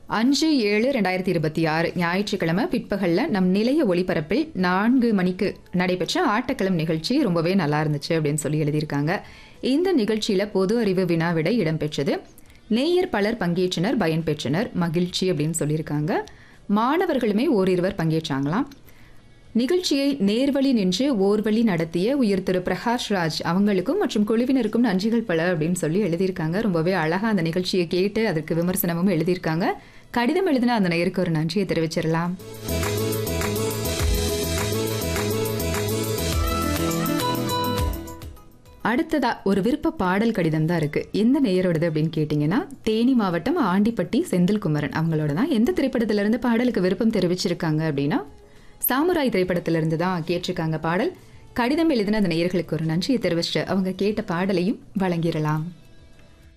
அஞ்சு ஏழு ரெண்டாயிரத்தி இருபத்தி ஆறு ஞாயிற்றுக்கிழமை பிற்பகல்ல நம் நிலைய ஒளிபரப்பில் நான்கு மணிக்கு நடைபெற்ற ஆட்டக்களம் நிகழ்ச்சி ரொம்பவே நல்லா இருந்துச்சு அப்படின்னு சொல்லி எழுதியிருக்காங்க இந்த நிகழ்ச்சியில பொது அறிவு வினா விடை இடம்பெற்றது நேயர் பலர் பங்கேற்றனர் பயன் பெற்றனர் மகிழ்ச்சி அப்படின்னு சொல்லியிருக்காங்க மாணவர்களுமே ஓரிருவர் பங்கேற்றாங்களாம் நிகழ்ச்சியை நேர்வழி நின்று ஓர்வழி நடத்திய உயிர் திரு பிரகாஷ் ராஜ் அவங்களுக்கும் மற்றும் குழுவினருக்கும் நன்றிகள் பல அப்படின்னு சொல்லி எழுதியிருக்காங்க ரொம்பவே அழகா அந்த நிகழ்ச்சியை கேட்டு அதற்கு விமர்சனமும் எழுதியிருக்காங்க கடிதம் எழுதின அந்த நேருக்கு ஒரு நன்றியை தெரிவிச்சிடலாம் அடுத்ததா ஒரு விருப்ப பாடல் கடிதம் தான் இருக்கு எந்த நேயரோடது அப்படின்னு கேட்டிங்கன்னா தேனி மாவட்டம் ஆண்டிப்பட்டி செந்தில்குமரன் அவங்களோட தான் எந்த திரைப்படத்துல இருந்து பாடலுக்கு விருப்பம் தெரிவிச்சிருக்காங்க அப்படின்னா சாமுராய் திரைப்படத்திலிருந்து தான் கேட்டிருக்காங்க பாடல் கடிதம் எழுதின அந்த நேயர்களுக்கு ஒரு நன்றியை தெரிவிச்சுட்டு அவங்க கேட்ட பாடலையும் வழங்கிடலாம்